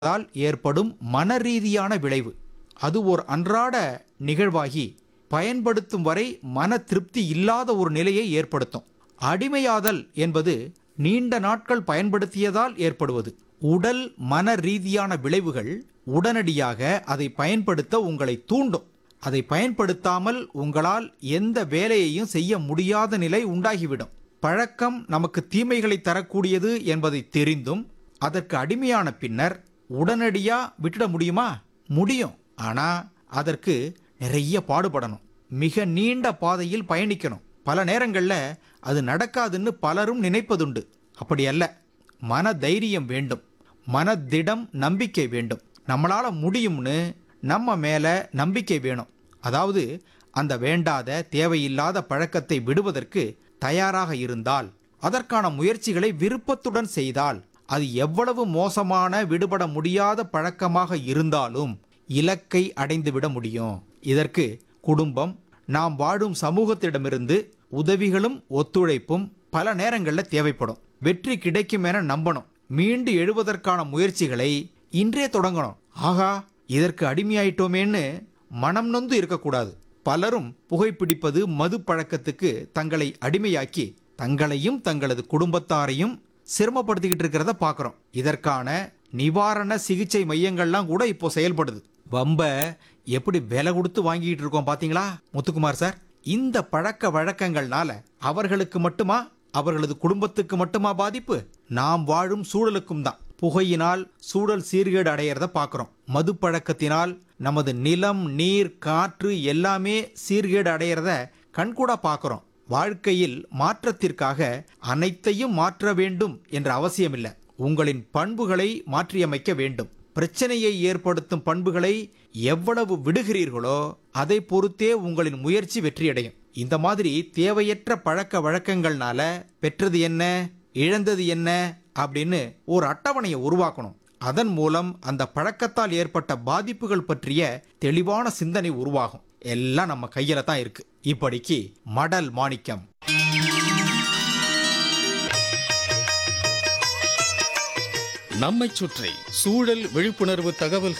தால் ஏற்படும் மனரீதியான விளைவு அது ஒரு அன்றாட நிகழ்வாகி பயன்படுத்தும் வரை மன திருப்தி இல்லாத ஒரு நிலையை ஏற்படுத்தும் அடிமையாதல் என்பது நீண்ட நாட்கள் பயன்படுத்தியதால் ஏற்படுவது உடல் மன ரீதியான விளைவுகள் உடனடியாக அதை பயன்படுத்த உங்களை தூண்டும் அதை பயன்படுத்தாமல் உங்களால் எந்த வேலையையும் செய்ய முடியாத நிலை உண்டாகிவிடும் பழக்கம் நமக்கு தீமைகளை தரக்கூடியது என்பதை தெரிந்தும் அதற்கு அடிமையான பின்னர் உடனடியா விட்டுட முடியுமா முடியும் ஆனா அதற்கு நிறைய பாடுபடணும் மிக நீண்ட பாதையில் பயணிக்கணும் பல நேரங்கள்ல அது நடக்காதுன்னு பலரும் நினைப்பதுண்டு அப்படி அல்ல மன தைரியம் வேண்டும் மனதிடம் நம்பிக்கை வேண்டும் நம்மளால முடியும்னு நம்ம மேல நம்பிக்கை வேணும் அதாவது அந்த வேண்டாத தேவையில்லாத பழக்கத்தை விடுவதற்கு தயாராக இருந்தால் அதற்கான முயற்சிகளை விருப்பத்துடன் செய்தால் அது எவ்வளவு மோசமான விடுபட முடியாத பழக்கமாக இருந்தாலும் இலக்கை அடைந்துவிட முடியும் இதற்கு குடும்பம் நாம் வாழும் சமூகத்திடமிருந்து உதவிகளும் ஒத்துழைப்பும் பல நேரங்களில் தேவைப்படும் வெற்றி கிடைக்கும் என நம்பணும் மீண்டு எழுவதற்கான முயற்சிகளை இன்றே தொடங்கணும் ஆகா இதற்கு அடிமையாயிட்டோமேன்னு மனம் நொந்து இருக்கக்கூடாது பலரும் புகைப்பிடிப்பது மது பழக்கத்துக்கு தங்களை அடிமையாக்கி தங்களையும் தங்களது குடும்பத்தாரையும் சிரமப்படுத்திக்கிட்டு இருக்கிறத பார்க்குறோம் இதற்கான நிவாரண சிகிச்சை மையங்கள்லாம் கூட இப்போ செயல்படுது வம்ப எப்படி விலை கொடுத்து வாங்கிட்டு இருக்கோம் பாத்தீங்களா முத்துக்குமார் சார் இந்த பழக்க வழக்கங்கள்னால அவர்களுக்கு மட்டுமா அவர்களது குடும்பத்துக்கு மட்டுமா பாதிப்பு நாம் வாழும் சூழலுக்கும் தான் புகையினால் சூழல் சீர்கேடு அடையிறத பார்க்குறோம் மது பழக்கத்தினால் நமது நிலம் நீர் காற்று எல்லாமே சீர்கேடு அடையிறத கண்கூடா பார்க்குறோம் வாழ்க்கையில் மாற்றத்திற்காக அனைத்தையும் மாற்ற வேண்டும் என்ற அவசியமில்லை உங்களின் பண்புகளை மாற்றியமைக்க வேண்டும் பிரச்சனையை ஏற்படுத்தும் பண்புகளை எவ்வளவு விடுகிறீர்களோ அதை பொறுத்தே உங்களின் முயற்சி வெற்றியடையும் இந்த மாதிரி தேவையற்ற பழக்க வழக்கங்கள்னால பெற்றது என்ன இழந்தது என்ன அப்படின்னு ஒரு அட்டவணையை உருவாக்கணும் அதன் மூலம் அந்த பழக்கத்தால் ஏற்பட்ட பாதிப்புகள் பற்றிய தெளிவான சிந்தனை உருவாகும் எல்லாம் நம்ம கையில தான் இருக்கு இப்படிக்கு மடல் மாணிக்கம் நம்மைச் சுற்றி சூழல் விழிப்புணர்வு தகவல்கள்